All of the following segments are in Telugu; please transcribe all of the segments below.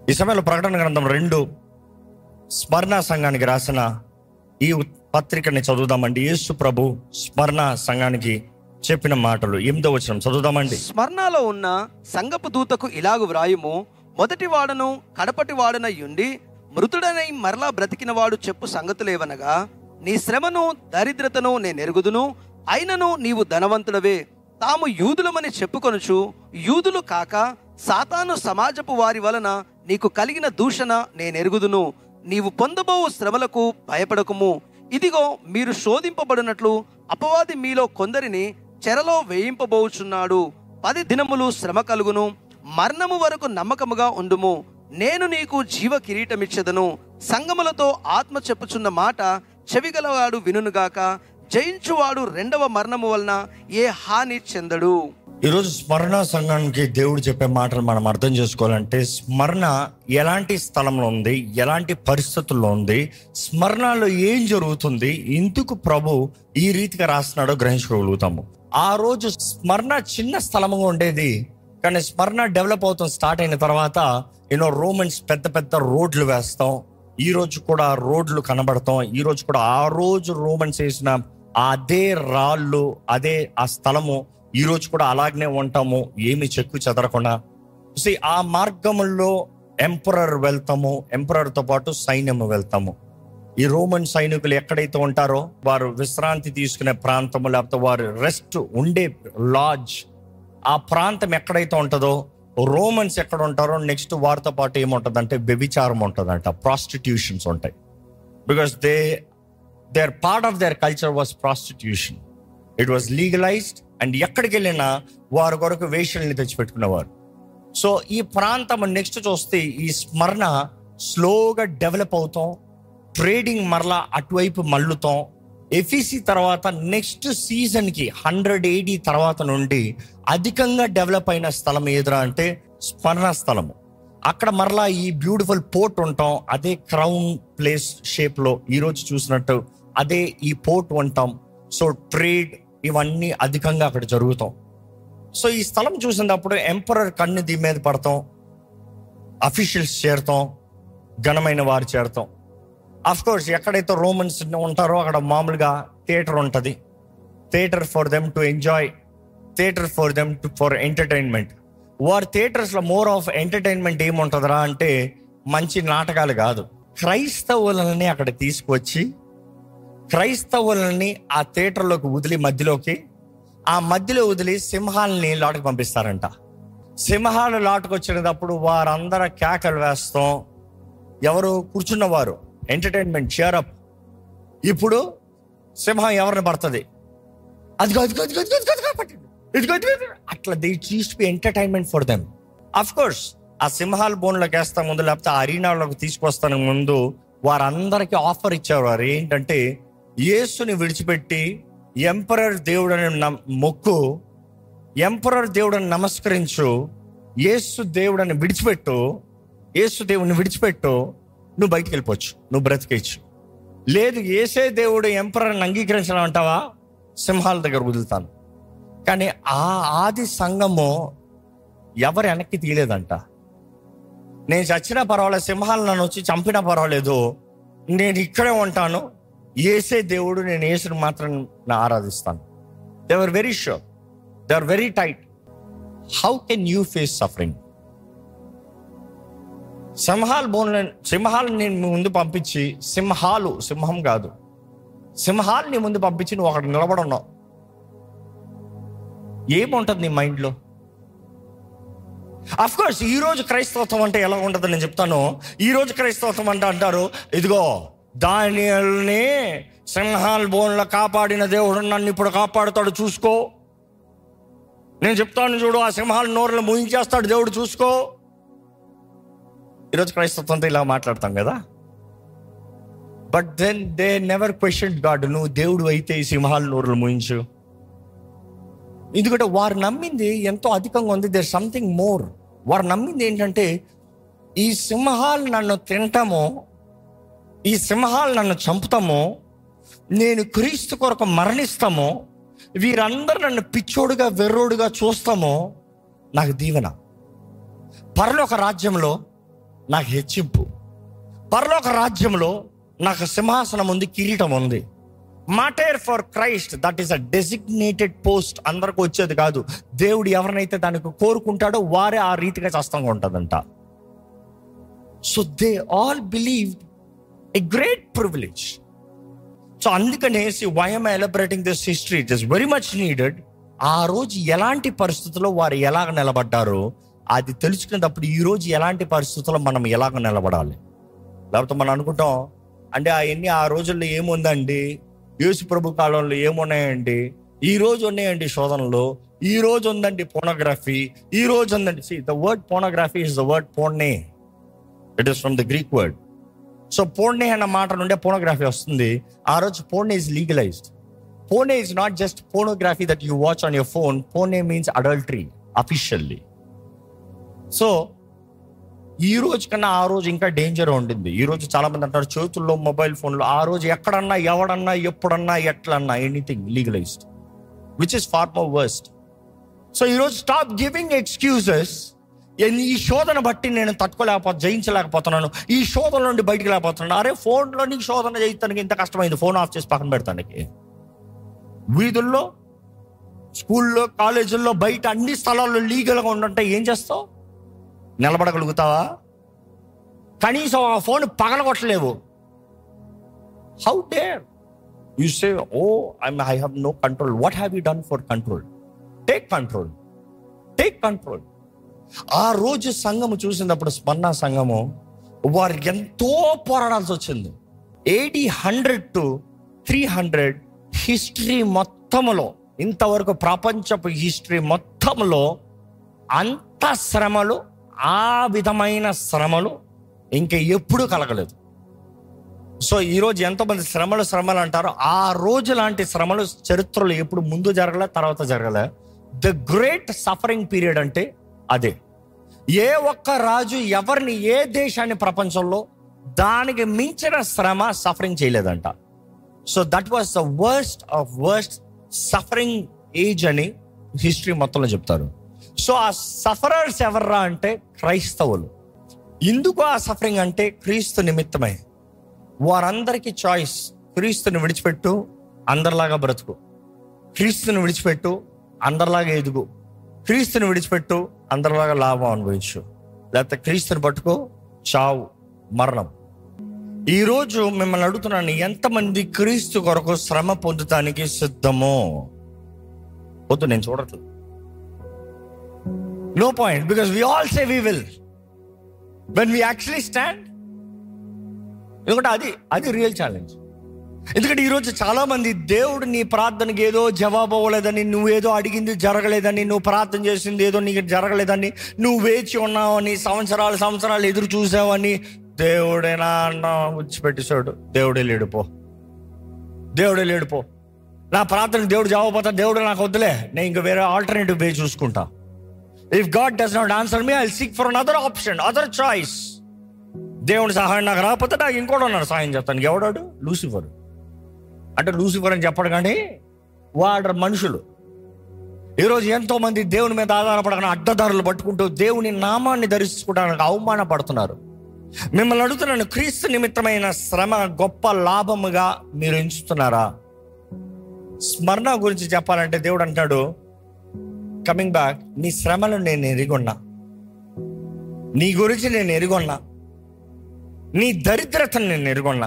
ఈ సమయంలో ప్రకటన గ్రంథం రెండు స్మరణ సంఘానికి రాసిన ఈ పత్రికని చదువుదామండి యేసు ప్రభు స్మరణ సంఘానికి చెప్పిన మాటలు ఎనిమిదో వచ్చిన చదువుదామండి స్మరణలో ఉన్న సంగపు దూతకు ఇలాగు వ్రాయుము మొదటి వాడను కడపటి వాడనయ్యుండి మృతుడనై మరలా బ్రతికిన వాడు చెప్పు సంగతులేవనగా నీ శ్రమను దరిద్రతను నేను ఎరుగుదును అయినను నీవు ధనవంతుడవే తాము యూదులమని చెప్పుకొనుచు యూదులు కాక సాతాను సమాజపు వారి వలన నీకు కలిగిన దూషణ నేనెరుగుదును నీవు పొందబోవు శ్రమలకు భయపడకుము ఇదిగో మీరు శోధింపబడినట్లు అపవాది మీలో కొందరిని చెరలో వేయింపబోచున్నాడు పది దినములు శ్రమ కలుగును మరణము వరకు నమ్మకముగా ఉండుము నేను నీకు జీవ కిరీటమిచ్చదను సంగములతో ఆత్మ చెప్పుచున్న మాట చెవిగలవాడు వినుగాక జయించువాడు రెండవ మరణము వలన ఏ హాని చెందడు ఈరోజు స్మరణ సంఘానికి దేవుడు చెప్పే మాటలు మనం అర్థం చేసుకోవాలంటే స్మరణ ఎలాంటి స్థలంలో ఉంది ఎలాంటి పరిస్థితుల్లో ఉంది స్మరణలో ఏం జరుగుతుంది ఎందుకు ప్రభు ఈ రీతిగా రాస్తున్నాడో గ్రహించుకోగలుగుతాము ఆ రోజు స్మరణ చిన్న స్థలంగా ఉండేది కానీ స్మరణ డెవలప్ అవుతాం స్టార్ట్ అయిన తర్వాత యూనో రోమన్స్ పెద్ద పెద్ద రోడ్లు వేస్తాం ఈ రోజు కూడా రోడ్లు కనబడతాం ఈ రోజు కూడా ఆ రోజు రోమన్స్ వేసిన అదే రాళ్ళు అదే ఆ స్థలము ఈ రోజు కూడా అలాగనే ఉంటాము ఏమి చెక్కు చెదరకుండా See, ఆ మార్గముల్లో ఎంపరర్ వెళ్తాము emperor తో పాటు సైన్యము వెళ్తాము ఈ రోమన్ సైనికులు ఎక్కడైతే ఉంటారో వారు విశ్రాంతి తీసుకునే ప్రాంతము లేకపోతే వారు రెస్ట్ ఉండే లాడ్జ్ ఆ ప్రాంతం ఎక్కడైతే ఉంటుందో రోమన్స్ ఎక్కడ ఉంటారో నెక్స్ట్ వారితో పాటు ఏముంటుందంటే వ్యభిచారం ఉంటుందంట ప్రాస్టిట్యూషన్స్ ఉంటాయి because they their part of their culture was prostitution it was legalized and ఎక్కడికి వెళ్ళినా వారి కొరకు వేషల్ని తెచ్చిపెట్టుకునేవారు సో ఈ ప్రాంతం నెక్స్ట్ చూస్తే ఈ స్మరణ స్లోగా డెవలప్ అవుతాం ట్రేడింగ్ మరలా అటువైపు మల్లుతాం ఎఫీసీ తర్వాత నెక్స్ట్ సీజన్ కి హండ్రెడ్ ఏడీ తర్వాత నుండి అధికంగా డెవలప్ అయిన స్థలం ఏదిరా అంటే స్మరణ స్థలము అక్కడ మరలా ఈ బ్యూటిఫుల్ పోర్ట్ ఉంటాం అదే క్రౌన్ ప్లేస్ షేప్ లో ఈ రోజు చూసినట్టు అదే ఈ పోర్ట్ ఉంటాం సో ట్రేడ్ ఇవన్నీ అధికంగా అక్కడ జరుగుతాం సో ఈ స్థలం చూసినప్పుడు ఎంపరర్ కన్ను దీని మీద పడతాం అఫీషియల్స్ చేరుతాం ఘనమైన వారు చేరుతాం అఫ్ కోర్స్ ఎక్కడైతే రోమన్స్ ఉంటారో అక్కడ మామూలుగా థియేటర్ ఉంటుంది theatre for them to enjoy theatre for them to for entertainment వారి థియేటర్స్లో మోర్ ఆఫ్ ఎంటర్టైన్మెంట్ ఏముంటుందిరా అంటే మంచి నాటకాలు కాదు క్రైస్తవులని అక్కడ తీసుకొచ్చి క్రైస్తవులని ఆ థియేటర్లోకి వదిలి మధ్యలోకి ఆ మధ్యలో వదిలి సింహాలని లోటుకు పంపిస్తారంట సింహాలు లోటుకు వచ్చినప్పుడు వారందరూ కేకలు వేస్తాం ఎవరు కూర్చున్నవారు ఎంటర్టైన్మెంట్ షేరప్ ఇప్పుడు సింహం ఎవరిని పడుతుంది అదిగో అదిగో అదిగో అదిగో అదిగో అదిగో పట్టింది. ఇదిగో ఇదిగో ఇదిగో. అట్లా they cheese be entertainment for them of course ఆ సింహాల బోన్లోకి వేస్తా ముందు లేకపోతే ఆ అరీనాలోకి తీసుకొస్తాను ముందు వారందరికీ ఆఫర్ ఇచ్చారు వారు ఏంటంటే యేసుని విడిచిపెట్టి ఎంపరర్ దేవుడని నమ్- మొక్కు ఎంపరర్ దేవుడని నమస్కరించు యేసు దేవుడని విడిచిపెట్టు యేసు దేవుడిని విడిచిపెట్టు నువ్వు బయటికి వెళ్ళిపోవచ్చు నువ్వు బ్రతికేయచ్చు లేదు ఏసే దేవుడు ఎంపరర్ని అంగీకరించడం అంటావా సింహాల దగ్గర వదులుతాను కానీ ఆ ఆది సంఘము ఎవరు వెనక్కి తీయలేదంట నేను చచ్చినా పర్వాలేదు సింహాలు నన్ను వచ్చి చంపినా పర్వాలేదు నేను ఇక్కడే ఉంటాను ఏసే దేవుడు నేను ఏసుని మాత్రం నా ఆరాధిస్తాను they are very sure they are very tight how can you face suffering సింహాలు బోన్ల సింహాలు నేను మీ ముందు పంపించి సింహాలు సింహం కాదు సింహాలు నీ ముందు పంపించి నువ్వు అక్కడ నిలబడున్నావు ఏముంటుంది నీ మైండ్లో అఫ్ కోర్స్ ఈ రోజు క్రైస్తవత్వం అంటే ఎలా ఉంటుంది నేను చెప్తాను ఈ రోజు క్రైస్తవత్వం అంటే అంటారు ఇదిగో దానియల్ని సింహాల్ బోన్లో కాపాడిన దేవుడు నన్ను ఇప్పుడు కాపాడుతాడు చూసుకో నేను చెప్తాను చూడు ఆ సింహాల నోరులో ముయించేస్తాడు దేవుడు చూసుకో ఈరోజు క్రైస్తవంతో ఇలా మాట్లాడతాం కదా but then they never question God నువ్వు దేవుడు అయితే ఈ సింహాల నోరులు ముయించు ఎందుకంటే వారు నమ్మింది ఎంతో అధికంగా ఉంది దేర్ సంథింగ్ మోర్ వారు నమ్మింది ఏంటంటే ఈ సింహాలు నన్ను తింటామో ఈ సింహాలు నన్ను చంపుతామో నేను క్రీస్తు కొరకు మరణిస్తామో వీరందరూ నన్ను పిచ్చోడుగా వెర్రోడుగా చూస్తామో నాకు దీవెన పరలోక రాజ్యంలో నాకు హెచ్చింపు పరలోక రాజ్యంలో నాకు సింహాసనం ఉంది కిరీటం ఉంది matter for Christ that is a designated post అందరికి వచ్చేది కాదు దేవుడు ఎవరినైతే దానికి కోరుకుంటాడో వారే ఆ రీతిగా చస్తంగా ఉంటుందంట so they all believe a great privilege so అందుకనేసి why I'm elaborating this history it is very much needed ఆ రోజు ఎలాంటి పరిస్థితుల్లో వారు ఎలాగ నిలబడ్డారో అది తెలుసుకునేటప్పుడు ఈ రోజు ఎలాంటి పరిస్థితుల్లో మనం ఎలాగ నిలబడాలి లేకపోతే మనం అనుకుంటాం అంటే అవన్నీ ఆ రోజుల్లో ఏముందండి యేసు ప్రభు కాలంలో ఏమున్నాయండి ఈ రోజు ఉన్నాయండి శోధనలు ఈ రోజు ఉందండి పోనోగ్రఫీ ఈ రోజు ఉందండి the word pornography is the word porne it is from the Greek word so porne అన్న మాట నుండే పోనోగ్రఫీ వస్తుంది ఆ రోజు porne is legalized porne is not just pornography that you watch on your phone porne means adultery officially so ఈ రోజు కన్నా ఆ రోజు ఇంకా డేంజర్ ఉండింది ఈ రోజు చాలా మంది అంటారు చేతుల్లో మొబైల్ ఫోన్లో ఆ రోజు ఎక్కడన్నా ఎవడన్నా ఎప్పుడన్నా ఎట్లన్నా anything legalized which is far more worst so ఈరోజు స్టాప్ గివింగ్ ఎక్స్క్యూజెస్ ఈ శోధన బట్టి నేను తట్టుకోలేకపోతే జయించలేకపోతున్నాను ఈ శోధన నుండి బయటికి లేకపోతున్నాను అరే ఫోన్లో నీకు శోధన చేయించడానికి ఇంత కష్టమైంది ఫోన్ ఆఫ్ చేసి పక్కన పెడతానికి వీధుల్లో స్కూల్లో కాలేజీల్లో బయట అన్ని స్థలాల్లో లీగల్గా ఉండంటే ఏం చేస్తావు నిలబడగలుగుతావా కనీసం ఆ ఫోన్ పగలగొట్టలేవు how dare you say oh I I have no control what have you done for control take control take control ఆ రోజు సంఘము చూసినప్పుడు స్పందన సంఘము వారు ఎంతో పోరాడాల్సి వచ్చింది eighty hundred to three hundred history మొత్తములో ఇంతవరకు ప్రపంచపు హిస్టరీ మొత్తంలో అంత శ్రమలు ఆ విధమైన శ్రమలు ఇంకా ఎప్పుడూ కలగలేదు సో ఈ రోజు ఎంతోమంది శ్రమలు శ్రమలు అంటారో ఆ రోజు లాంటి శ్రమలు చరిత్రలో ఎప్పుడు ముందు జరగలే తర్వాత జరగలే ద గ్రేట్ సఫరింగ్ పీరియడ్ అంటే అదే ఏ ఒక్క రాజు ఎవరిని ఏ దేశాన్ని ప్రపంచంలో దానికి మించిన శ్రమ సఫరింగ్ చేయలేదంట so that was the worst of worst suffering age అని హిస్టరీ మొత్తంలో చెప్తారు సో ఆ సఫరర్స్ ఎవర్రా అంటే క్రైస్తవులు ఎందుకు ఆ సఫరింగ్ అంటే క్రీస్తు నిమిత్తమై వారందరికీ చాయిస్ క్రీస్తుని విడిచిపెట్టు అందరిలాగా బ్రతుకు క్రీస్తుని విడిచిపెట్టు అందరిలాగా ఎదుగు క్రీస్తుని విడిచిపెట్టు అందరిలాగా లాభం అనుభవించు లేకపోతే క్రీస్తుని పట్టుకో చావు మరణం ఈ రోజు మిమ్మల్ని అడుగుతున్నాను ఎంతమంది క్రీస్తు కొరకు శ్రమ పొందుతానికి సిద్ధమో వద్దు నేను చూడట్లేదు no point because we all say we will when we actually stand ఎందుకంటే అది అది రియల్ ఛాలెంజ్ ఎందుకంటే ఈరోజు చాలా మంది దేవుడు నీ ప్రార్థనకి ఏదో జవాబు అవ్వలేదని నువ్వేదో అడిగింది జరగలేదని నువ్వు ప్రార్థన చేసింది ఏదో నీకు జరగలేదని నువ్వు వేచి ఉన్నావని సంవత్సరాలు సంవత్సరాలు ఎదురు చూసావని దేవుడేనా అన్న విడిచిపెట్టేశాడు దేవుడే లేడుపో దేవుడే లేడుపో నా ప్రార్థనకు దేవుడు జవాబు పోతా దేవుడు నాకు వద్దులే నేను ఇంకా వేరే ఆల్టర్నేటివ్ వే చూసుకుంటా if God does not answer me I seek for other option other choice దేవుని సహాయం నాకు రాకపోతే నాకు ఇంకోటి ఉన్నాడు సహాయం చేస్తాను ఎవడాడు లూసిఫర్ అంటే లూసిఫర్ అని చెప్పడు కానీ వాడు మనుషులు ఈరోజు ఎంతో మంది దేవుని మీద ఆధారపడకుండా అడ్డదారులు పట్టుకుంటూ దేవుని నామాన్ని ధరించుకోవడానికి అవమానపడుతున్నారు మిమ్మల్ని అడుగుతున్నాను క్రీస్తు నిమిత్తమైన శ్రమ గొప్ప లాభముగా మీరు ఎంచుతున్నారా స్మరణ గురించి చెప్పాలంటే దేవుడు అంటాడు కమింగ్ బ్యాక్ నీ శ్రమను నేను ఎరిగొన్నా నీ గురించి నేను ఎరిగొన్నా నీ దరిద్రతను నేను ఎరుగొన్నా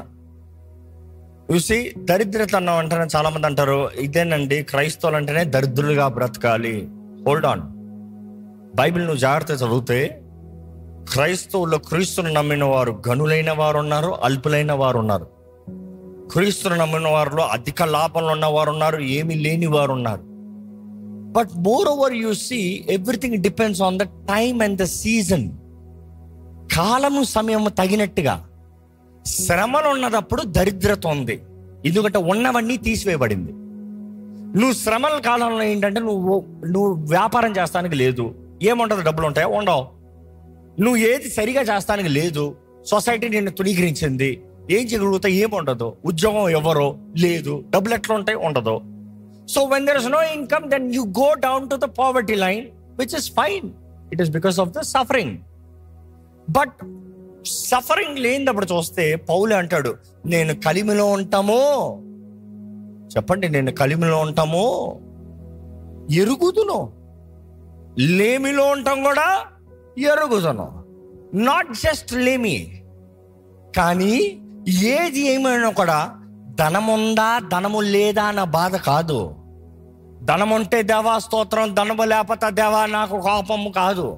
చూసి దరిద్రత అన్న అంటేనే చాలా మంది అంటారు ఇదేనండి క్రైస్తవులు అంటేనే దరిద్రులుగా బ్రతకాలి హోల్డ్ ఆన్ బైబిల్ నువ్వు జాగ్రత్త చదివితే క్రైస్తవుల్లో క్రీస్తును నమ్మిన వారు గనులైన వారు ఉన్నారు అల్పులైన వారు ఉన్నారు క్రీస్తును నమ్మిన వారిలో అధిక లాభంలో ఉన్న వారు ఉన్నారు ఏమీ లేని వారు ఉన్నారు but moreover you see everything depends on the time and the season కాలము సమయము తగినట్టుగా శ్రమలు ఉన్నదప్పుడు దరిద్రత ఉంది ఎందుకంటే ఉన్నవన్నీ తీసివేయబడింది నువ్వు శ్రమల కాలంలో ఏంటంటే నువ్వు నువ్వు వ్యాపారం చేస్తానికి లేదు ఏముండదు డబ్బులు ఉంటాయా ఉండవు నువ్వు ఏది సరిగా చేస్తానికి లేదు సొసైటీ నిన్ను తుణీకరించింది ఏం చేయగలుగుతా ఏముండదు ఉద్యోగం ఎవరో లేదు డబ్బులు ఎట్లా ఉంటాయి ఉండదు so when there is no income then you go down to the poverty line which is fine it is because of the suffering but suffering లేనప్పుడు చూస్తే పౌలు అంటాడు నేను కలిమిలో ఉంటామో చెప్పండి నేను కలిమిలో ఉంటామో ఎరుగుదును లేమిలో ఉంటాం కూడా ఎరుగుదును నాట్ జస్ట్ లేమి కానీ ఏది ఏమైనా కూడా ధనముందా ధనము లేదా అన్న బాధ కాదు ధనం ఉంటే దేవా స్తోత్రం ధనము లేకపోతే దేవా నాకు కోపము కాదు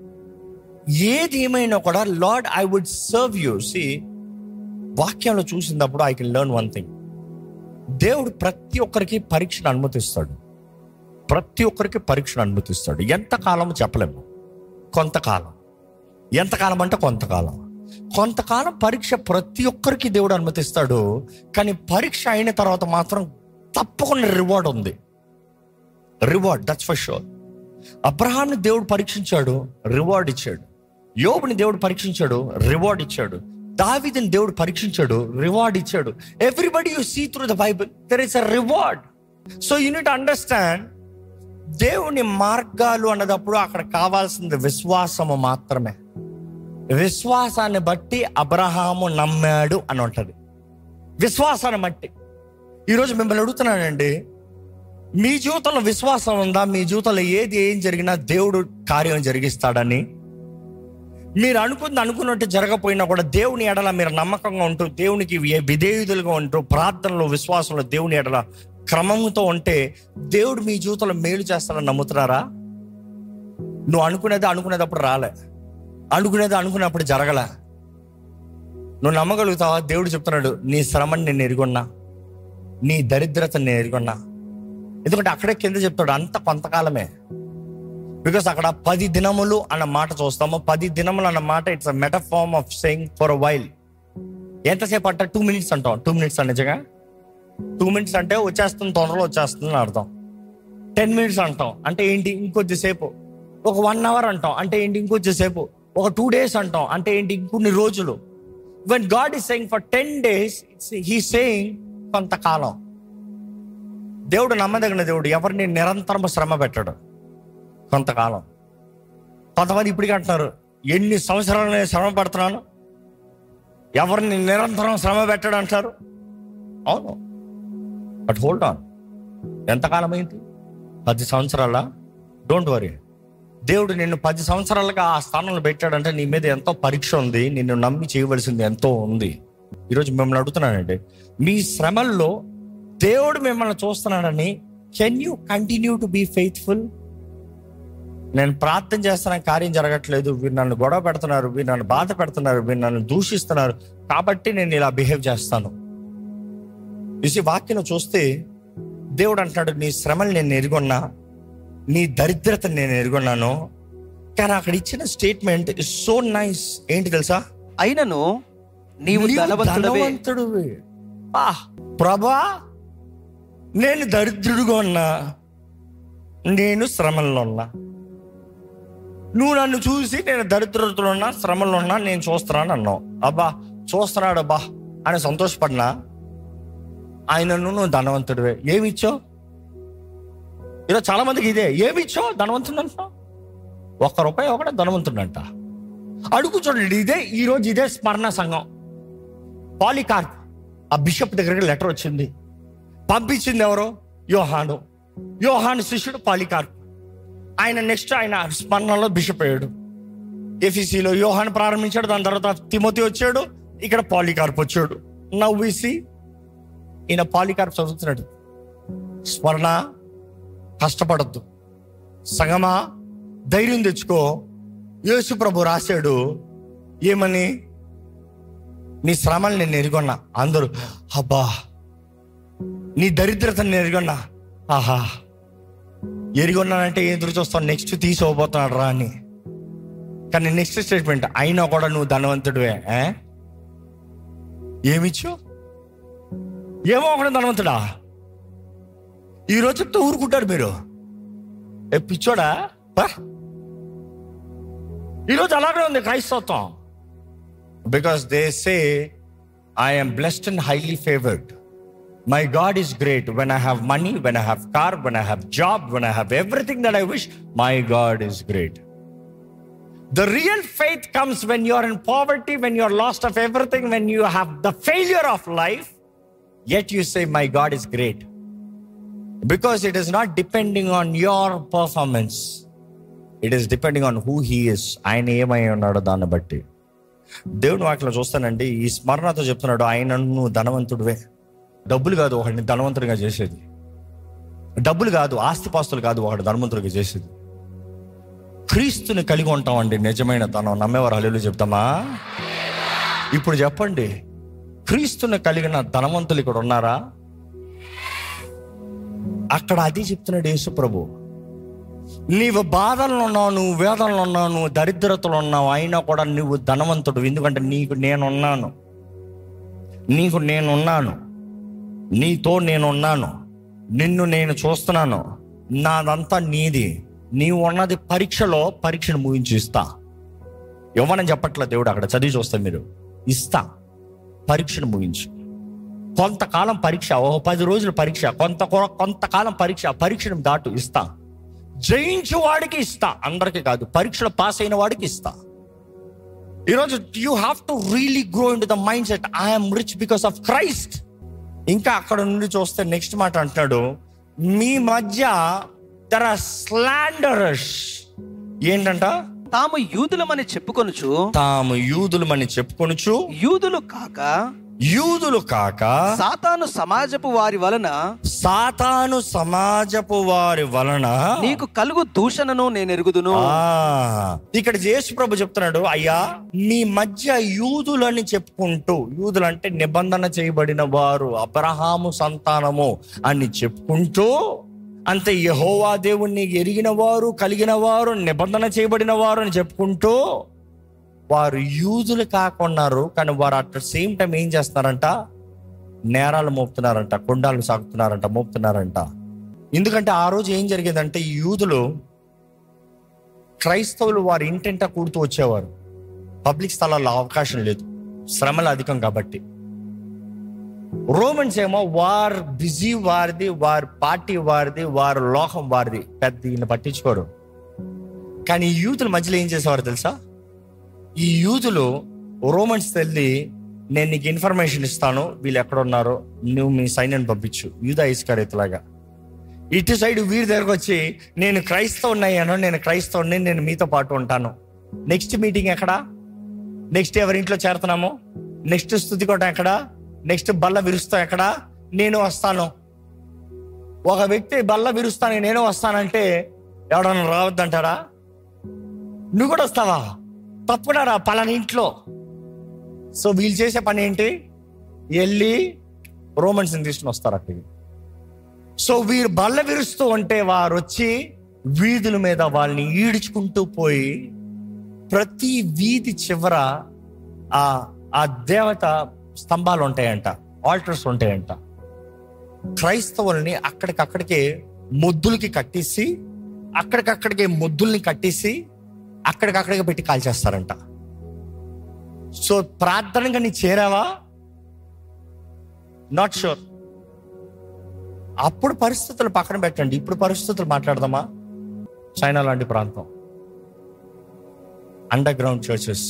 ఏది ఏమైనా కూడా Lord I would serve you see వాక్యంలో చూసినప్పుడు I can learn one thing దేవుడు ప్రతి ఒక్కరికి పరీక్షను అనుమతిస్తాడు ప్రతి ఒక్కరికి పరీక్షను అనుమతిస్తాడు ఎంతకాలం చెప్పలేము కొంతకాలం ఎంతకాలం అంటే కొంతకాలం కొంతకాలం పరీక్ష ప్రతి ఒక్కరికి దేవుడు అనుమతిస్తాడు కానీ పరీక్ష అయిన తర్వాత మాత్రం తప్పకుండా రివార్డ్ ఉంది రివార్డ్ దట్స్ ఫర్ షూర్ అబ్రహాంని దేవుడు పరీక్షించాడు రివార్డ్ ఇచ్చాడు యోబుని దేవుడు పరీక్షించాడు రివార్డ్ ఇచ్చాడు దావిదని దేవుడు పరీక్షించాడు రివార్డ్ ఇచ్చాడు everybody you see through the Bible there is a reward so you need understand దేవుని మార్గాలు అన్నదప్పుడు అక్కడ కావాల్సింది విశ్వాసము మాత్రమే విశ్వాసాన్ని బట్టి అబ్రహాము నమ్మాడు అని ఉంటది విశ్వాసాన్ని బట్టి ఈరోజు మిమ్మల్ని అడుగుతున్నానండి మీ జీవితంలో విశ్వాసం ఉందా మీ జీవితంలో ఏది ఏం జరిగినా దేవుడు కార్యం జరిగిస్తాడని మీరు అనుకుంది అనుకున్నట్టు జరగపోయినా కూడా దేవుని ఎడల మీరు నమ్మకంగా ఉంటూ దేవునికి వి- విధేయుదులుగా ఉంటూ ప్రార్థనలో విశ్వాసంలో దేవుని ఎడల క్రమంతో ఉంటే దేవుడు మీ జీవితంలో మేలు చేస్తాడని నమ్ముతున్నారా నువ్వు అనుకునేది అనుకునేటప్పుడు రాలే అనుకునేది అనుకున్నప్పుడు జరగలే నువ్వు నమ్మగలుగుతావా దేవుడు చెప్తున్నాడు నీ శ్రమని నేను ఎరుగున్నా నీ దరిద్రతని నేను ఎరుగున్నా ఎందుకంటే అక్కడే కింద చెప్తాడు అంత కొంతకాలమే బికాస్ అక్కడ పది దినములు అన్న మాట చూస్తాము పది దినములు అన్న మాట it's a metaphor of saying for a while ఎంతసేపు అంటే టూ మినిట్స్ అంటాం టూ మినిట్స్ నిజంగా టూ మినిట్స్ అంటే వచ్చేస్తుంది తొందరలో వచ్చేస్తుంది అని అర్థం టెన్ మినిట్స్ అంటాం అంటే ఏంటి ఇంకొద్దిసేపు ఒక వన్ అవర్ అంటాం అంటే ఏంటి ఇంకొద్దిసేపు ఒక టూ డేస్ అంటాం అంటే ఏంటి ఇంకొన్ని రోజులు when God is saying for ten days he saying కొంతకాలం దేవుడు నమ్మదగిన దేవుడు ఎవరిని నిరంతరం శ్రమ పెట్టడు కొంతకాలం కొంతమంది ఇప్పటికీ అంటున్నారు ఎన్ని సంవత్సరాలు నేను శ్రమ పడుతున్నాను ఎవరిని నిరంతరం శ్రమ పెట్టడు అంటారు అవును బట్ హోల్డ్ ఆన్ ఎంతకాలం అయింది పది సంవత్సరాల డోంట్ వరీ దేవుడు నిన్ను పది సంవత్సరాలుగా ఆ స్థానంలో పెట్టాడంటే నీ మీద ఎంతో పరీక్ష ఉంది నిన్ను నమ్మి చేయవలసింది ఎంతో ఉంది ఈరోజు మిమ్మల్ని అడుగుతున్నానండి మీ శ్రమల్లో దేవుడు మిమ్మల్ని చూస్తున్నాడని can you continue to be faithful నేను ప్రార్థన చేస్తున్న కార్యం జరగట్లేదు వీరు నన్ను గొడవ పెడుతున్నారు వీరు నన్ను బాధ పెడుతున్నారు వీరు నన్ను దూషిస్తున్నారు కాబట్టి నేను ఇలా బిహేవ్ చేస్తాను ఈ వాక్యం చూస్తే దేవుడు అంటున్నాడు నీ శ్రమలు నేను ఎరుగున్నా నీ దరిద్రతను నేను ఎరుగున్నాను కానీ అక్కడ ఇచ్చిన స్టేట్మెంట్ ఇస్ సో నైస్ ఏంటి తెలుసా అయినను నీవు నీవు ధనవంతుడవే ధనవంతుడివి. ఆ, ప్రభా నేను దరిద్రుడుగా ఉన్నా నేను శ్రమల్లో ఉన్నా నువ్వు నన్ను చూసి నేను దరిద్రతలో ఉన్నా శ్రమలో ఉన్నా నేను చూస్తున్నాను అన్నావు అబ్బా చూస్తున్నాడు అబ్బా అని సంతోషపడినా ఆయనను నువ్వు ధనవంతుడివే ఏమి ఇచ్చావు ఈరోజు చాలా మందికి ఇదే ఏమి ఇచ్చావు ధనవంతుడు అంటున్నావు ఒక్క రూపాయి ఒకటే ధనవంతుడంట అడుగు చూడండి ఇదే ఈ రోజు ఇదే స్మరణ సంఘం పాలికార్ప్ ఆ బిషప్ దగ్గరికి లెటర్ వచ్చింది పంపించింది ఎవరు యోహాను యోహాను శిష్యుడు పాలికార్ప్ ఆయన నెక్స్ట్ ఆయన స్మరణలో బిషప్ అయ్యాడు ఎఫీసీలో యోహాను ప్రారంభించాడు దాని తర్వాత తిమోతి వచ్చాడు ఇక్కడ పాలికార్ప్ వచ్చాడు నవ్వేసి ఈయన పాలికార్ప్ చదువుతున్నాడు స్మరణ కష్టపడద్దు సంగమా ధైర్యం తెచ్చుకో యేసు ప్రభు రాశాడు ఏమని నీ శ్రమలు నేను ఎరుగొన్నా అందరూ అబ్బా నీ దరిద్రతను నేను ఎరుగొన్నా ఆహా ఎరిగొన్నానంటే ఎదురు చూస్తాను నెక్స్ట్ తీసుకోబోతున్నాడు రా అని కానీ నెక్స్ట్ స్టేట్మెంట్ అయినా కూడా నువ్వు ధనవంతుడివే ఏ? ఏమిచ్చు ఏమో ఒకడు ధనవంతుడా ఈరోజు చెప్తే ఊరుకుంటారు మీరు ఏ పిచ్చోడా పా. ఈరోజు అలాగే ఉంది క్రైస్తత్వం because they say I'm blessed and highly favoured my God is great when I have money when I have car when I have job when I have everything that I wish my God is great The real faith comes when you are in poverty, when you are lost of everything, when you have the failure of life, yet you say, My God is great. Because it is not depending on your performance, it is depending on who He is. ఆయన ఏమై ఉన్నాడో దాన్ని బట్టి దేవుని వాటిలో చూస్తానండి ఈ స్మరణతో చెప్తున్నాడు ఆయన నువ్వు ధనవంతుడివే డబ్బులు కాదు ఒకడిని ధనవంతుడిగా చేసేది డబ్బులు కాదు ఆస్తిపాస్తులు కాదు ఒకటి ధనవంతుడిగా చేసేది క్రీస్తుని కలిగి ఉంటామండి నిజమైన ధనం నమ్మేవారు హల్లు చెప్తామా ఇప్పుడు చెప్పండి క్రీస్తుని కలిగిన ధనవంతులు ఇక్కడ ఉన్నారా అక్కడ అది చెప్తున్నాడు యేసు ప్రభు నీవు బాధల్లో ఉన్నావు నువ్వు వేదనలో ఉన్నావు నువ్వు దరిద్రతలో ఉన్నావు అయినా కూడా నువ్వు ధనవంతుడు ఎందుకంటే నీకు నేనున్నాను నీకు నేనున్నాను నీతో నేనున్నాను నిన్ను నేను చూస్తున్నాను నాదంతా నీది నీవు ఉన్నది పరీక్షలో పరీక్షను ముగించి ఇస్తా ఇవ్వనని చెప్పట్లే దేవుడు అక్కడ చదివి చూస్తే మీరు ఇస్తా పరీక్షను ముగించు కొంతకాలం పరీక్ష ఓ పది రోజుల పరీక్ష కొంత కొంతకాలం పరీక్ష పరీక్షను దాటు ఇస్తా జయించు వాడికి ఇస్తా అందరికీ కాదు పరీక్షలో పాస్ అయిన వాడికి ఇస్తా ఈరోజు you have to really grow in the mindset I'm rich because of Christ ఇంకా అక్కడ నుండి చూస్తే నెక్స్ట్ మాట అంటున్నాడు మీ మధ్య దర్ ఆర్ స్లాండరస్ ఏంటంట తాము యూదులమని చెప్పుకొనుచు తాము యూదులమని చెప్పుకొనుచు యూదులు కాక యూదులు కాక సాతాను సమాజపు వారి వలన సాతాను సమాజపు వారి వలన నీకు కలుగు దూషణను నేను ఎరుగుదును ఆ, ఇక్కడ యేసు ప్రభు చెప్తున్నాడు అయ్యా మీ మధ్య యూదులని చెప్పుకుంటూ యూదులు అంటే నిబంధన చేయబడిన వారు అబ్రహాము సంతానము అని చెప్పుకుంటూ అంతే యహోవా దేవుణ్ణి ఎరిగిన వారు కలిగిన వారు నిబంధన చేయబడిన వారు అని చెప్పుకుంటూ వారు యూదులు కాకున్నారు కానీ వారు అట్ ద సేమ్ టైం ఏం చేస్తున్నారంట నేరాలు మోపుతున్నారంట కొండాలు సాగుతున్నారంట మోపుతున్నారంట ఎందుకంటే ఆ రోజు ఏం జరిగేదంటే ఈ యూదులు క్రైస్తవులు వారి ఇంటింట కూడుతూ వచ్చేవారు పబ్లిక్ స్థలాల్లో అవకాశం లేదు శ్రమలు అధికం కాబట్టి రోమన్స్ ఏమో వార్ బిజీ వారిది వారి పార్టీ వారిది వారి లోకం వారిది పెద్ద ఈయన పట్టించుకోరు కానీ ఈ యూతుల మధ్యలో ఏం చేసేవారు తెలుసా ఈ యూతులు రోమన్స్ వెళ్ళి నేను నీకు ఇన్ఫర్మేషన్ ఇస్తాను వీళ్ళు ఎక్కడ ఉన్నారో నువ్వు మీ సైన్యాన్ని పంపించు యూదా ఇస్కరేతులాగా ఇటు సైడ్ వీరి దగ్గరకు వచ్చి నేను క్రైస్తవున్నాను నేను క్రైస్తవుని నేను మీతో పాటు ఉంటాను నెక్స్ట్ మీటింగ్ ఎక్కడ నెక్స్ట్ ఎవరింట్లో చేరుతున్నాము నెక్స్ట్ స్థుతి కోట ఎక్కడ నెక్స్ట్ బల్ల విరుస్తాం ఎక్కడ నేను వస్తాను ఒక వ్యక్తి బల్ల విరుస్తాను నేను వస్తానంటే ఎవడన్నా రావద్దంటారా నువ్వు కూడా వస్తావా తప్పకుండా రా పలాని ఇంట్లో సో వీళ్ళు చేసే పని ఏంటి వెళ్ళి రోమన్స్ని తీసుకుని వస్తారు అక్కడికి సో వీరు బల్ల విరుస్తూ ఉంటే వారు వచ్చి వీధుల మీద వాళ్ళని ఈడ్చుకుంటూ పోయి ప్రతి వీధి చివర ఆ ఆ దేవత స్తంభాలు ఉంటాయంట ఆల్టర్స్ ఉంటాయంట క్రైస్తవుల్ని అక్కడికక్కడికే ముద్దులకి కట్టేసి అక్కడికక్కడికే ముద్దుల్ని కట్టేసి అక్కడికక్కడికి పెట్టి కాల్చేస్తారంట సో ప్రార్థనగా నీ చేరావా నాట్ షూర్ అప్పుడు పరిస్థితులు పక్కన పెట్టండి ఇప్పుడు పరిస్థితులు మాట్లాడదామా చైనా లాంటి ప్రాంతం అండర్ గ్రౌండ్ చర్చెస్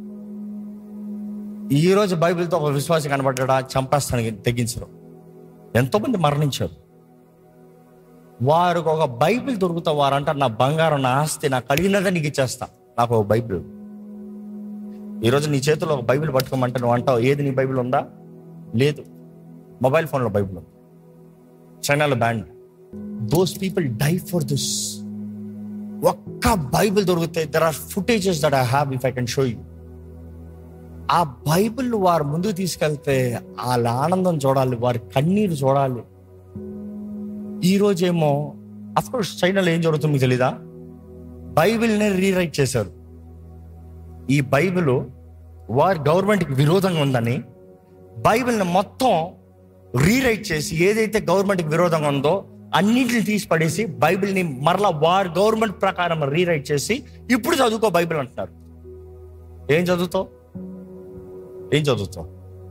ఈ రోజు బైబిల్తో ఒక విశ్వాసం కనబడ్డా చంపేస్తానికి తెగించరు ఎంతోమంది మరణించారు వారికి ఒక బైబిల్ దొరుకుతా వారంట నా బంగారం నా ఆస్తి నాకు కలిగినదే నీకు ఇచ్చేస్తా నాకు ఒక బైబిల్ ఈరోజు నీ చేతిలో ఒక బైబిల్ పట్టుకోమంటే నువ్వు అంటావు ఏది నీ బైబిల్ ఉందా లేదు మొబైల్ ఫోన్లో బైబిల్ ఉంది చైనాలో banned those people die for this ఒక్క బైబిల్ దొరికితే there are footages that I have if I can show you ఆ బైబిల్ వారు ముందుకు తీసుకెళ్తే వాళ్ళ ఆనందం చూడాలి వారి కన్నీరు చూడాలి ఈ రోజేమో కోర్స్ చైనాలో ఏం జరుగుతుందో మీకు తెలీదా బైబిల్ని రీరైట్ చేశారు ఈ బైబిల్ వారి గవర్నమెంట్కి విరోధంగా ఉందని బైబిల్ని మొత్తం రీరైట్ చేసి ఏదైతే గవర్నమెంట్కి విరోధంగా ఉందో అన్నింటిని తీసి పడేసి బైబిల్ని మరలా వారి గవర్నమెంట్ ప్రకారం రీరైట్ చేసి ఇప్పుడు చదువుకో బైబిల్ అంటున్నారు ఏం చదువుతావు ఏం చదువుతావు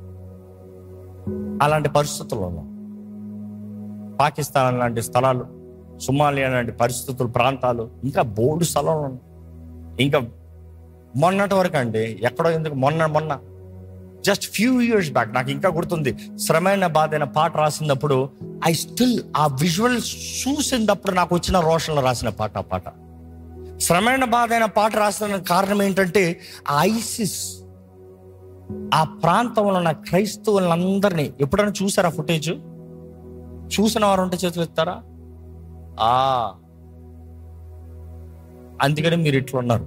అలాంటి పరిస్థితుల్లో ఉన్నాం పాకిస్తాన్ లాంటి స్థలాలు సుమాలియా లాంటి పరిస్థితులు ప్రాంతాలు ఇంకా బోర్డు స్థలాలు ఉన్నాయి ఇంకా మొన్నటి వరకు అండి ఎక్కడో ఎందుకు మొన్న మొన్న జస్ట్ ఫ్యూ ఇయర్స్ బ్యాక్ నాకు ఇంకా గుర్తుంది శ్రమైన బాధ అయిన పాట రాసినప్పుడు ఐ స్టిల్ ఆ విజువల్ చూసినప్పుడు నాకు వచ్చిన రోషన్లో రాసిన పాట ఆ పాట శ్రమైన బాధ అయిన పాట రాసిన కారణం ఏంటంటే ఆ ఐసిస్ ఆ ప్రాంతంలో ఉన్న క్రైస్తవులందరినీ ఎప్పుడైనా చూసారా ఫుటేజ్ చూసిన వారు ఉంటే చేతులు ఎత్తారా ఆ అందుకని మీరు ఇట్లా ఉన్నారు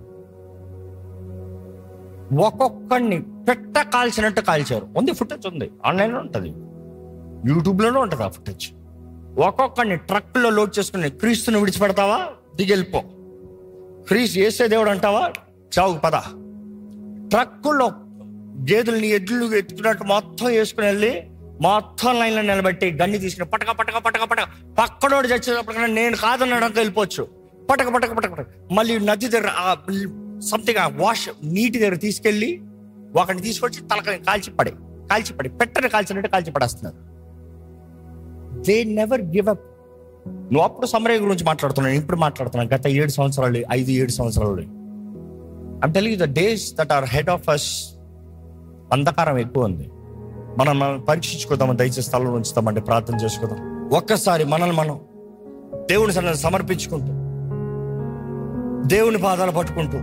ఒక్కొక్కడిని పెట్ట కాల్చినట్టు కాల్చారు ఉంది ఫుటేజ్ ఉంది ఆన్లైన్లో ఉంటుంది యూట్యూబ్లోనే ఉంటుంది ఆ ఫుటేజ్ ఒక్కొక్కడిని ట్రక్లో లోడ్ చేసుకుని క్రీస్తుని విడిచిపెడతావా దిగెళ్ళిపో క్రీస్తు వేసే దేవుడు అంటావా చావు పద ట్రక్కులో గేదెల్ని ఎడ్లు ఎత్తుకున్నట్టు మొత్తం వేసుకుని వెళ్ళి మొత్తం లైన్లో నిలబెట్టి గన్ని తీసుకుని పటక పటక పటక పటక పక్కడోడు చచ్చేటప్పటికన్నా నేను కాదన్నాడంక వెళ్ళిపోవచ్చు పటక పటక పటక పటక మళ్ళీ నది దగ్గర సంథింగ్ ఆ వాష్ నీటి దగ్గర తీసుకెళ్ళి ఒకరిని తీసుకొచ్చి తలకని కాల్చి పడే కాల్చి పడి పెట్టని కాల్చినట్టు కాల్చి పడేస్తున్నారు దే నెవర్ గివ్ అప్ నువ్వు అప్పుడు సమరయ్య గురించి మాట్లాడుతున్నాను ఇప్పుడు మాట్లాడుతున్నాను గత ఏడు సంవత్సరాలు ఐదు ఏడు సంవత్సరాలు I'm telling the days that are head of us అంధకారం ఎక్కువ ఉంది మనం మనం పరీక్షించుకుందాం దయచేసి స్థలంలో ఉంచుతామంటే ప్రార్థన చేసుకుందాం ఒక్కసారి మనల్ని మనం దేవుని సన్నిధిని సమర్పించుకుంటూ దేవుని పాదాలు పట్టుకుంటూ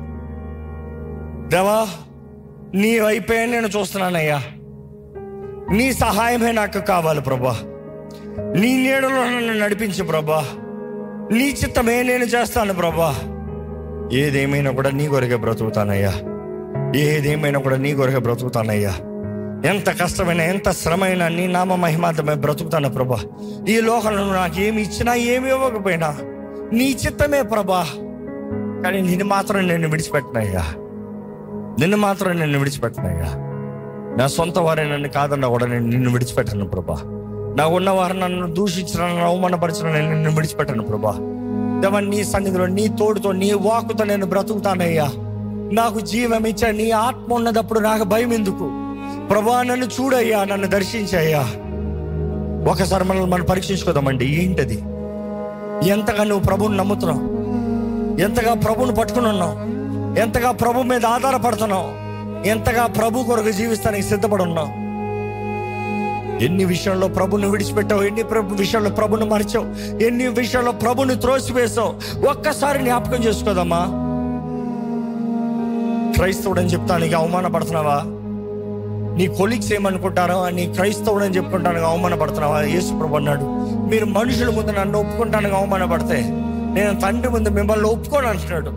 దేవా నీ వైపే నేను చూస్తున్నానయ్యా నీ సహాయమే నాకు కావాలి ప్రభా నీ నీడలో నన్ను నడిపించు ప్రభా నీ చిత్తమే నేను చేస్తాను ప్రభా ఏదేమైనా కూడా నీ కొరకే బ్రతుకుతానయ్యా ఏదేమైనా కూడా నీ కొరకే బ్రతుకుతానయ్యా ఎంత కష్టమైనా ఎంత శ్రమైనా నీ నామ మహిమార్థమే బ్రతుకుతాను ప్రభా ఈ లోకంలో నాకు ఏమి ఇచ్చినా ఏమి ఇవ్వకపోయినా నీ చిత్తమే ప్రభా కానీ నిన్ను మాత్రం నేను విడిచిపెట్టినయ్యా నిన్ను మాత్రం నేను విడిచిపెట్టినయ్యా నా సొంత వారే నన్ను కాదన్నా కూడా నేను నిన్ను విడిచిపెట్టను ప్రభా నా ఉన్నవారు నన్ను దూషించిన నన్ను అవమానపరిచిన నేను నిన్ను విడిచిపెట్టను ప్రభా దేవా నీ సన్నిధిలో నీ తోడుతో నీ వాకుతో నేను బ్రతుకుతానయ్యా నాకు జీవం ఇచ్చా నీ ఆత్మ ఉన్నదప్పుడు నాకు భయం ఎందుకు ప్రభా నన్ను చూడయ్యా నన్ను దర్శించయ్యా ఒకసారి మనల్ని మనం పరీక్షించుకోదామండి ఏంటది ఎంతగా నువ్వు ప్రభువుని నమ్ముతున్నావు ఎంతగా ప్రభువుని పట్టుకుని ఉన్నావు ఎంతగా ప్రభు మీద ఆధారపడుతున్నావు ఎంతగా ప్రభు కొరకు జీవిస్తానికి సిద్ధపడి ఉన్నావు ఎన్ని విషయంలో ప్రభుని విడిచిపెట్టావు ఎన్ని ప్రభు విషయంలో ప్రభుని మరిచావు ఎన్ని విషయంలో ప్రభుని త్రోసివేసావు ఒక్కసారి జ్ఞాపకం చేసుకోదమ్మా క్రైస్తవుడు అని చెప్తానికి అవమానపడుతున్నావా నీ కొలీగ్స్ ఏమనుకుంటారో నీ క్రైస్తవుడు అని చెప్పుకుంటానికి అవమానపడుతున్నావా యేసు ప్రభు అన్నాడు మీరు మనుషుల ముందు నన్ను ఒప్పుకుంటానికి అవమానపడితే నేను తండ్రి ముందు మిమ్మల్ని ఒప్పుకోను అంటున్నాడు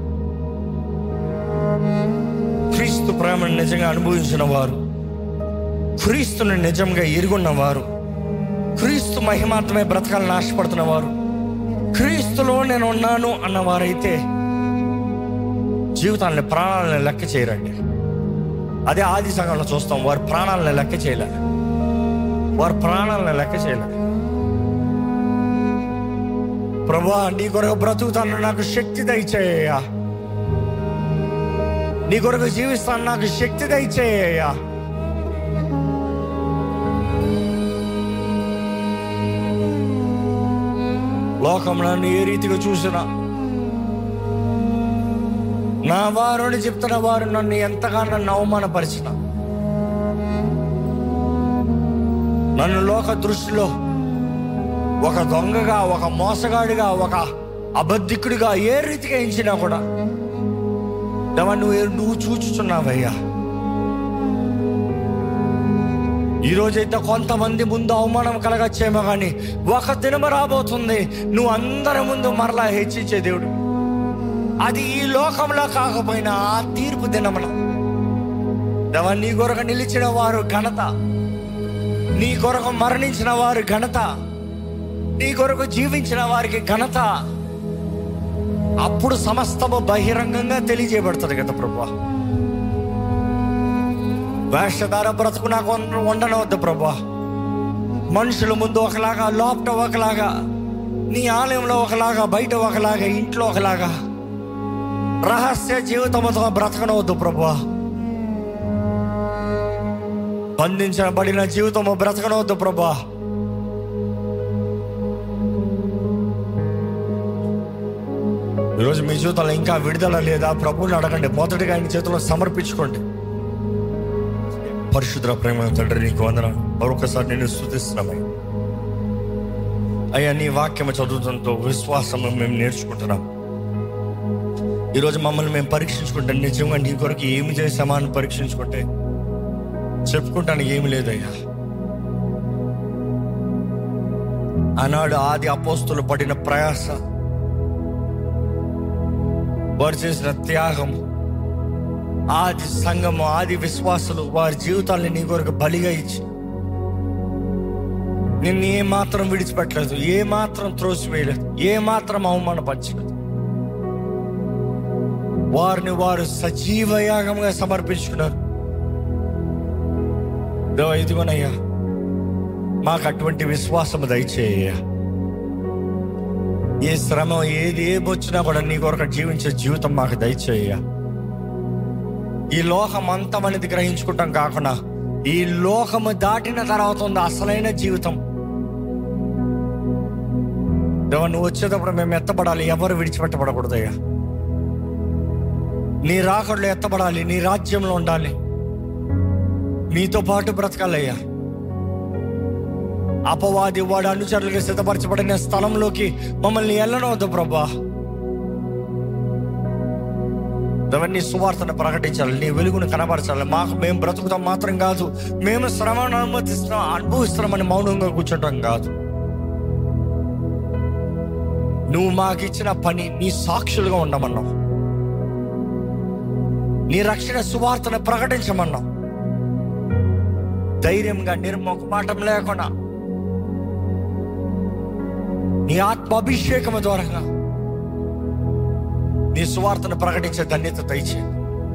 క్రీస్తు ప్రేమను నిజంగా అనుభవించిన వారు క్రీస్తుని నిజంగా ఎరుగున్న వారు క్రీస్తు మహిమాత్మే బ్రతకాలని ఆశపడుతున్న వారు క్రీస్తులో నేను ఉన్నాను అన్నవారైతే జీవితాన్ని ప్రాణాలను లెక్క చేయరండి అదే ఆది సంఘంలో చూస్తాం వారి ప్రాణాలను లెక్క చేయలే వారి ప్రాణాలను లెక్క చేయలే ప్రభా నీ కొరకు బ్రతుకుతాను నాకు శక్తి దయచేయ్యా నీ కొరకు జీవిస్తాను నాకు శక్తి దయచేయ్యా లోకం నన్ను ఏ రీతిగా చూసినా నా వారుని చెప్తున్న వారు నన్ను ఎంతగా నన్ను అవమానపరిచిన నన్ను లోక దృష్టిలో ఒక దొంగగా ఒక మోసగాడిగా ఒక అబద్ధికుడిగా ఏ రీతిగా ఎంచినా కూడా దేవా నువ్వు నువ్వు చూచుచున్నావయ్యా ఈ రోజైతే కొంతమంది ముందు అవమానం కలగచ్చేమో కానీ ఒక దినము రాబోతుంది నువ్వు అందరి ముందు మరలా హెచ్చించే దేవుడు అది ఈ లోకంలో కాకపోయినా ఆ తీర్పు దినమున దేవా నీ కొరకు నిలిచిన వారు ఘనత నీ కొరకు మరణించిన వారు ఘనత నీ కొరకు జీవించిన వారికి ఘనత అప్పుడు సమస్తము బహిరంగంగా తెలియజేయబడుతుంది కదా ప్రభా వేషధార బ్రతుకు నాకు ఉండ- ఉండనవద్దు ప్రభా మనుషుల ముందు ఒకలాగా లోపట ఒకలాగా నీ ఆలయంలో ఒకలాగా బయట ఒకలాగా ఇంట్లో ఒకలాగా రహస్య జీవితంతో బ్రతకనవద్దు ప్రభా బంధించబడిన జీవితము బ్రతకనవద్దు ప్రభా ఈరోజు మీ జీవితంలో ఇంకా విడుదల లేదా ప్రభువుని అడగండి మొదటిగా ఆయన చేతిలో సమర్పించుకోండి పరిశుద్ర ప్రేమ తండ్రి నీకు వందనాలు మరొకసారి నేను స్థుతిస్తున్నామయ్యా అయ్యా నీ వాక్యం చదువుతంతో విశ్వాసం మేము నేర్చుకుంటున్నాం ఈరోజు మమ్మల్ని మేము పరీక్షించుకుంటే నిజంగా నీ కొరకు ఏమి చేసామా అని పరీక్షించుకుంటే చెప్పుకుంటానికి ఏమి లేదయ్యా ఆనాడు ఆది అపోస్తులు పడిన ప్రయాస వారు చేసిన త్యాగం ఆది సంఘము ఆది విశ్వాసులు వారి జీవితాల్ని నీ కొరకు బలిగా ఇచ్చి నిన్ను ఏ మాత్రం విడిచిపెట్టలేదు ఏ మాత్రం త్రోసివేయలేదు ఏ మాత్రం అవమానపరచలేదు వారిని వారు సజీవ యాగంగా సమర్పించుకున్నారు దేవా ఇదిగోనయ్యా మాకు అటువంటి విశ్వాసం దయచేయ ఏ శ్రమ ఏది ఏమి వచ్చినా కూడా నీ కొరకు జీవించే జీవితం మాకు దయచేయ ఈ లోకం అంతం అనేది గ్రహించుకుంటాం కాకుండా ఈ లోకము దాటిన తర్వాత ఉంది అసలైన జీవితం దేవా నువ్వు వచ్చేటప్పుడు మేము ఎత్తబడాలి ఎవరు విడిచిపెట్టబడకూడదయ్యా నీ రాకడలో ఎత్తబడాలి నీ రాజ్యంలో ఉండాలి నీతో పాటు బ్రతకాలయ్యా అపవాది వాడు అనుచరులుగా సిద్ధపరచబడిన స్థలంలోకి మమ్మల్ని వెళ్ళనవద్దు ప్రభా ఎవరిని సువార్తను ప్రకటించాలి నీ వెలుగును కనబరచాలి మాకు మేము బ్రతుకుతాం మాత్రం కాదు మేము శ్రమను అనుమతిస్తున్నాం అనుభవిస్తున్నామని మౌనంగా కూర్చోటం కాదు నువ్వు మాకు ఇచ్చిన పని నీ సాక్షులుగా ఉండమన్నావు నీ రక్షణ సువార్తను ప్రకటించమన్నావు ధైర్యంగా నిర్మోకమాటం లేకుండా నీ ఆత్మ అభిషేకం ద్వారా నీ సువార్తను ప్రకటించే ధన్యత దయచేయండి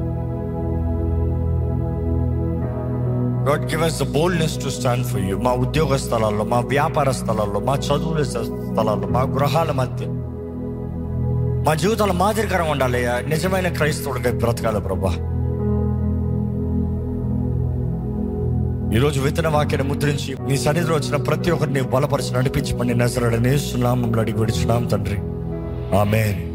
God give us the boldness to stand for you మా ఉద్యోగ స్థలాల్లో మా వ్యాపార స్థలాల్లో మా చదువుల స్థలాల్లో మా గృహాల మధ్య మా జీవితాలు మాదిరికరంగా ఉండాలి నిజమైన క్రైస్తవుడిగా బ్రతకాలి ప్రభా ఈరోజు విత్తన వాక్యాన్ని ముద్రించి నీ సన్నిధిలో వచ్చిన ప్రతి ఒక్కరిని బలపరిచి నడిపించమని నజరడనే సున్నామంలో అడిగి విడుచున్నాం తండ్రి ఆమెన్